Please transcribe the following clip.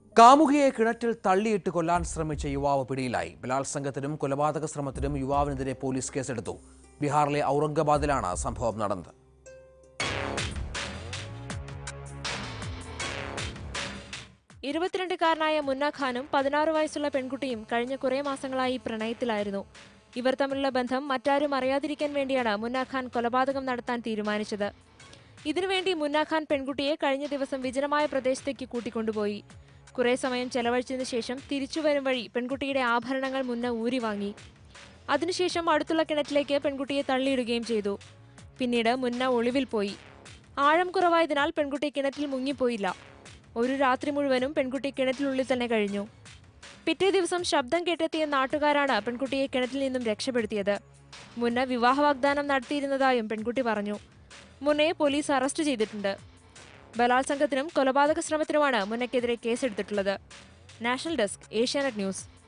കാമുകിയെ കിണറ്റിൽ തള്ളിയിട്ട് കൊല്ലാൻ ശ്രമിച്ച യുവാവ് പിടിയിലായി ബലാത്സംഗത്തിനും കൊലപാതക ശ്രമത്തിനും യുവാവിനെതിരെ പോലീസ് കേസെടുത്തു ബീഹാറിലെ ഔറംഗാബാദിലാണ് സംഭവം നടന്നത് ഇരുപത്തിരണ്ടുകാരനായ മുന്ന ഖാനും പതിനാറ് വയസ്സുള്ള പെൺകുട്ടിയും കഴിഞ്ഞ കുറേ മാസങ്ങളായി പ്രണയത്തിലായിരുന്നു ഇവർ തമ്മിലുള്ള ബന്ധം മറ്റാരും അറിയാതിരിക്കാൻ വേണ്ടിയാണ് മുന്ന ഖാൻ കൊലപാതകം നടത്താൻ തീരുമാനിച്ചത് ഇതിനുവേണ്ടി മുന്ന ഖാൻ പെൺകുട്ടിയെ കഴിഞ്ഞ ദിവസം വിജനമായ പ്രദേശത്തേക്ക് കൂട്ടിക്കൊണ്ടുപോയി കുറേ സമയം ചെലവഴിച്ചതിനു ശേഷം തിരിച്ചു വരും വഴി പെൺകുട്ടിയുടെ ആഭരണങ്ങൾ മുന്ന ഊരി വാങ്ങി അതിനുശേഷം അടുത്തുള്ള കിണറ്റിലേക്ക് പെൺകുട്ടിയെ തള്ളിയിടുകയും ചെയ്തു പിന്നീട് മുന്ന ഒളിവിൽ പോയി ആഴം കുറവായതിനാൽ പെൺകുട്ടി കിണറ്റിൽ മുങ്ങിപ്പോയില്ല ഒരു രാത്രി മുഴുവനും പെൺകുട്ടി കിണറ്റിനുള്ളിൽ തന്നെ കഴിഞ്ഞു പിറ്റേ ദിവസം ശബ്ദം കേട്ടെത്തിയ നാട്ടുകാരാണ് പെൺകുട്ടിയെ കിണറ്റിൽ നിന്നും രക്ഷപ്പെടുത്തിയത് മുന്ന വിവാഹ വാഗ്ദാനം നടത്തിയിരുന്നതായും പെൺകുട്ടി പറഞ്ഞു മുന്നയെ പോലീസ് അറസ്റ്റ് ചെയ്തിട്ടുണ്ട് ബലാത്സംഗത്തിനും കൊലപാതക ശ്രമത്തിനുമാണ് മുന്നയ്ക്കെതിരെ കേസെടുത്തിട്ടുള്ളത് നാഷണൽ ഡെസ്ക് ഏഷ്യാനെറ്റ് ന്യൂസ്